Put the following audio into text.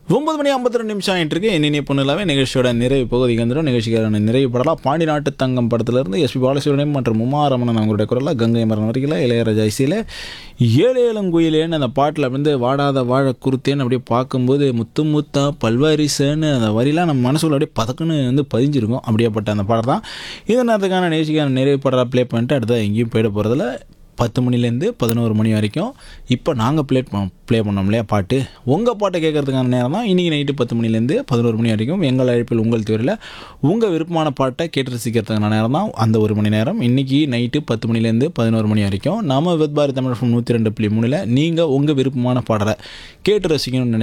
ஒன்பது மணி ஐம்பத்தி ரெண்டு நிமிஷம் ஆகிட்டு இருக்கு என்னென்ன பொண்ணுலாவே நிகழ்ச்சியோட நிறைவு பகுதிக்கு வந்துடும் நிகழ்ச்சிக்கான நிறைவு படலாம் பாண்டி நாட்டு தங்கம் படத்திலிருந்து எஸ்பி பாலசுப்ரமணியம் மற்றும் உமாரமணன் அவங்களுடைய குரலில் கங்கை மரணம் வரைக்கும் இளையராஜா இசையில் ஏழு ஏழங்குயிலேன்னு அந்த பாட்டில் வந்து வாடாத வாழ குருத்தேன்னு அப்படியே பார்க்கும்போது முத்து முத்தா பல்வாரிசன்னு அந்த வரிலாம் நம்ம மனசுக்குள்ள அப்படியே பதக்குன்னு வந்து பதிஞ்சிருக்கும் அப்படியேப்பட்ட அந்த பாடம் தான் இந்த நேரத்துக்கான நிகழ்ச்சிக்கான நிறைவு படலாம் ப்ளே பண்ணிட்டு அடுத்தது எங்கேயும் போயிட போகிறதில்ல பத்து மணிலேருந்து பதினோரு மணி வரைக்கும் இப்போ நாங்கள் ப்ளே பண்ண ப்ளே பண்ணோம் இல்லையா பாட்டு உங்கள் பாட்டை கேட்கறதுக்கான நேரம் தான் இன்றைக்கி நைட்டு பத்து மணிலேருந்து பதினோரு மணி வரைக்கும் எங்கள் அழைப்பில் உங்கள் தேவையில் உங்கள் விருப்பமான பாட்டை கேட்டு ரசிக்கிறதுக்கான நேரம் தான் அந்த ஒரு மணி நேரம் இன்றைக்கி நைட்டு பத்து மணிலேருந்து பதினோரு மணி வரைக்கும் நம்ம வித் பாரதி தமிழ் நூற்றி ரெண்டு புள்ளி மூணில் நீங்கள் உங்கள் விருப்பமான பாடலை கேட்டு ரசிக்கணும்னு நினை